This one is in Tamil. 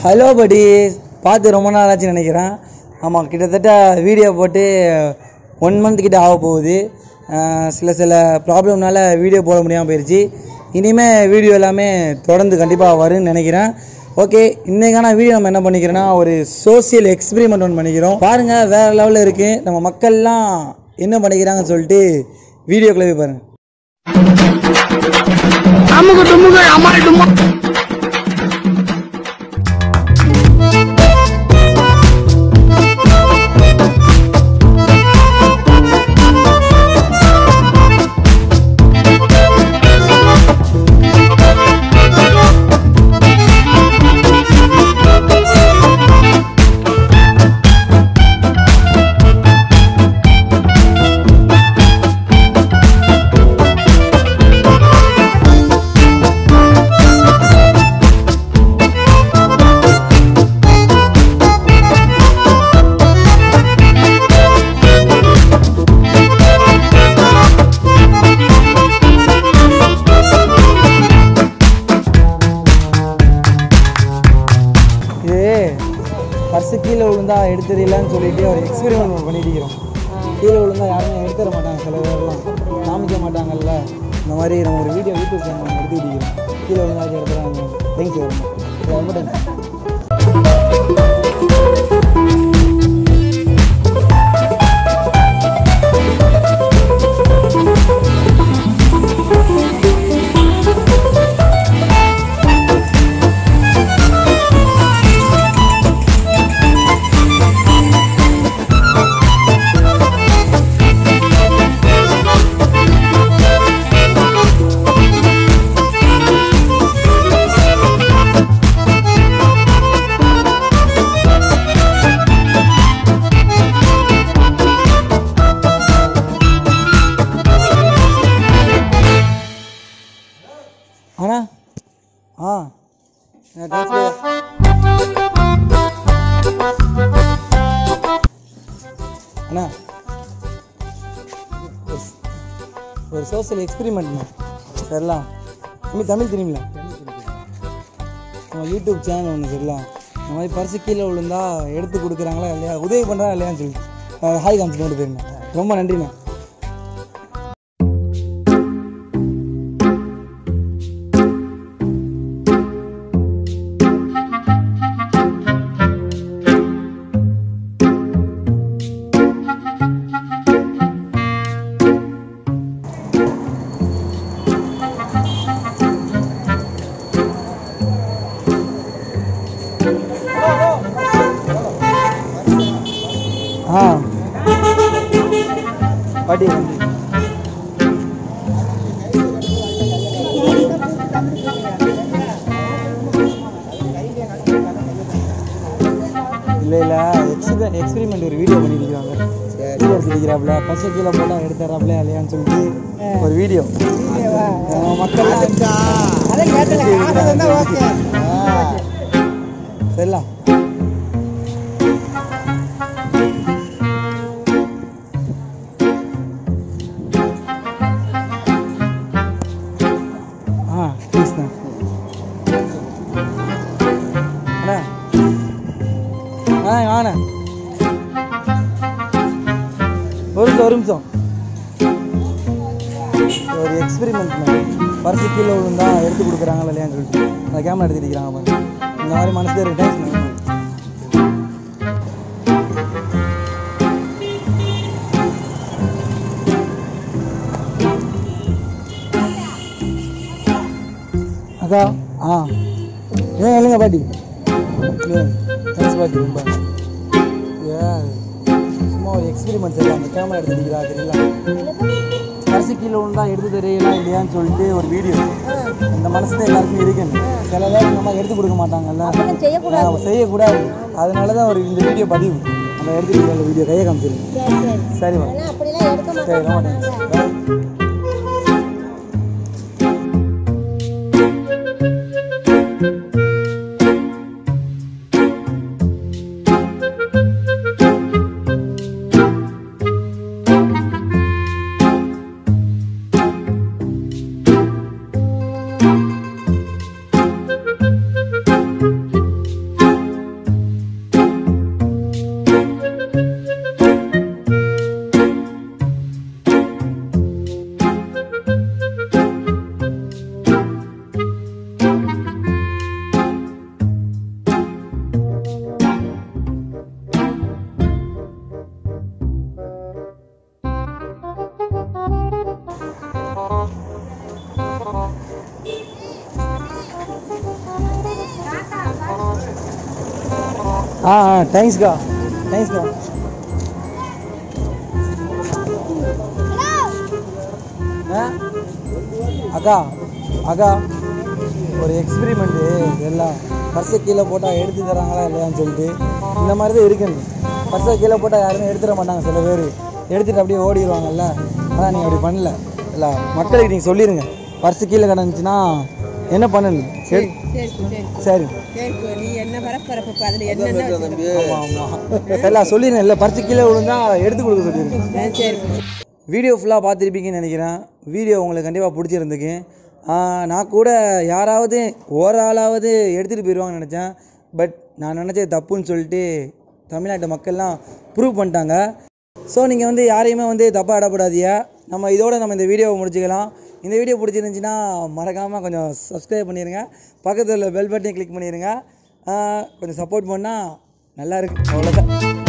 ஹலோ படி பார்த்து ரொம்ப நாள் ஆச்சுன்னு நினைக்கிறேன் ஆமாம் கிட்டத்தட்ட வீடியோ போட்டு ஒன் மந்த் கிட்ட ஆக போகுது அஹ் சில சில ப்ராப்ளம்னால வீடியோ போட முடியாமல் போயிடுச்சு இனிமேல் வீடியோ எல்லாமே தொடர்ந்து கண்டிப்பாக வரும்னு நினைக்கிறேன் ஓகே இன்றைக்கான வீடியோ நம்ம என்ன பண்ணிக்கிறோன்னா ஒரு சோசியல் எக்ஸ்பெரிமெண்ட் ஒன்று பண்ணிக்கிறோம் பாருங்கள் வேறு லெவலில் இருக்குது நம்ம மக்கள்லாம் என்ன பண்ணிக்கிறாங்கன்னு சொல்லிட்டு வீடியோக்குள்ளே போய் பாருங்கள் அமுகு டுமுகு அமால் டுமா இது பர்ஸு கீழே விழுந்தா எடுத்துடலான்னு சொல்லிட்டு ஒரு எக்ஸ்பெரிமெண்ட் ஒன்று பண்ணிட்டு இருக்கிறோம் கீழே விழுந்தா யாருமே எடுத்துட மாட்டாங்க சில பேர்லாம் காமிக்க மாட்டாங்கல்ல இந்த மாதிரி நம்ம ஒரு வீடியோ யூடியூப் சேனல் ஒன்று எடுத்துக்கிட்டு இருக்கிறோம் கீழே விழுந்தாச்சும் எடுத்துறாங்க தேங்க்ஸ் ரொம்ப ரொம்ப தேங்க்ஸ் அண்ணா ஆ தேங்க்ஸ் அண்ணா ஒரு- ஒரு சோசியல் எக்ஸ்பெரிமெண்ட்ண்ணா சரிலாம் தம்பி தமிழ் தெரியுமில நம்ம யூடியூப் சேனல் ஒன்று சரிலாம் இந்த மாதிரி பரிசு கீழே விழுந்தா எடுத்து கொடுக்குறாங்களா இல்லையா உதவி பண்ணுறா இல்லையான்னு சொல்லி ஹாய் காமிச்சு கொண்டு போயிருந்தேன் ரொம்ப நன்றிண்ணா ஆ பாட்டி வந்து இல்லை இல்லை எக்ஸ்பெ எக்ஸ்பெரிமெண்ட் ஒரு வீடியோ பண்ணியிருக்கிறாங்க வீடியோ எடுத்துக்கிறாப்புல பசை கீழே போட்டால் எடுத்துறாப்புல இல்லையான்னு சொல்லிட்டு ஒரு வீடியோ மக்கள் சரிலாம் ஆ ப்ளீஸ்ண்ணா அண்ணா ஆ வாண்ணா ஒரு நிமிஷம் ஒரு நிமிஷம் ஒரு எக்ஸ்பெரிமெண்ட்ண்ணா பரிசு கீழே விழுந்தா எடுத்து கொடுக்குறாங்களா இல்லையான்னு சொல்லிட்டு அந்த கேமரா எடுத்துட்டு இருக்கிறாங்க பாருங்க இந்த மாதிரி மனசு இருக்கு தேங்க்ஸ் அக்கா ஆ ஏன் இல்லைங்க பாட்டி தேங்க்ஸ் பாட்டி ரொம்ப ஏன் சும்மா ஒரு எக்ஸ்பெரிமெண்ட் செய்யலாம் அந்த கேமரா எடுத்துக்கிறா தெரியல பரிசு கீழே விழுந்தா எடுத்து தெரியல இல்லையான்னு சொல்லிட்டு ஒரு வீடியோ அந்த மனசு தான் எல்லாருக்கும் இருக்குன்னு சில பேர் நம்ம எடுத்து கொடுக்க மாட்டாங்கல்ல ஆ, செய்யக்கூடாது அதனால தான் ஒரு இந்த வீடியோ பதிவு நம்ம எடுத்துக்கிற வீடியோ கையை காமிச்சிருங்க சரிம்மா சரி ரொம்ப தேங்க்ஸ் ஆ ஆ தேங்க்ஸ்க்கா தேங்க்ஸ்க்கா ஆ அக்கா அக்கா ஒரு எக்ஸ்பிரிமெண்ட்டு எல்லாம் பர்ஸை கீழே போட்டால் எடுத்து தராங்களா இல்லையான்னு சொல்லிட்டு இந்த மாதிரி தான் இருக்குது பர்ஸை கீழே போட்டால் யாருமே எடுத்துட மாட்டாங்க சில பேர் எடுத்துட்டு அப்படியே ஓடிடுவாங்கல்ல ஆனால் நீங்கள் அப்படி பண்ணல இல்லை மக்களுக்கு நீங்கள் சொல்லிடுங்க பர்ஸு கீழே கிடந்துச்சுன்னா என்ன பண்ணணும் சரி சரி சரி சரி சரி நீ என்ன பரப்பரப்பு அதில் என்னென்ன வச்சிருக்க? ஆமாம் ஆமாம் எல்லாம் சொல்லிடுங்க இல்லை பர்ஸு கீழே விழுந்தா எடுத்து கொடுக்க சொல்லிடுங்க ஆ, சரி வீடியோ ஃபுல்லாக பார்த்துருப்பீங்கன்னு நினைக்கிறேன் வீடியோ உங்களுக்கு கண்டிப்பாக பிடிச்சிருந்துக்கு ஆஹ் நான் கூட யாராவது ஒரு ஆளாவது எடுத்துகிட்டு போயிடுவாங்கன்னு நினச்சேன் பட் நான் நினச்சது தப்புன்னு சொல்லிட்டு தமிழ்நாட்டு மக்கள்லாம் ப்ரூவ் பண்ணிட்டாங்க ஸோ நீங்கள் வந்து யாரையுமே வந்து தப்பாக இடப்படாதீங்க நம்ம இதோட நம்ம இந்த வீடியோவை முடிச்சுக்கலாம் இந்த வீடியோ பிடிச்சிருந்துச்சின்னா மறக்காமல் கொஞ்சம் சப்ஸ்கிரைப் பண்ணிடுங்க பக்கத்தில் பெல் பட்டனை கிளிக் பண்ணிடுங்க ஆஹ் கொஞ்சம் சப்போர்ட் பண்ணால் நல்லா இருக்கு அவ்வளோதான்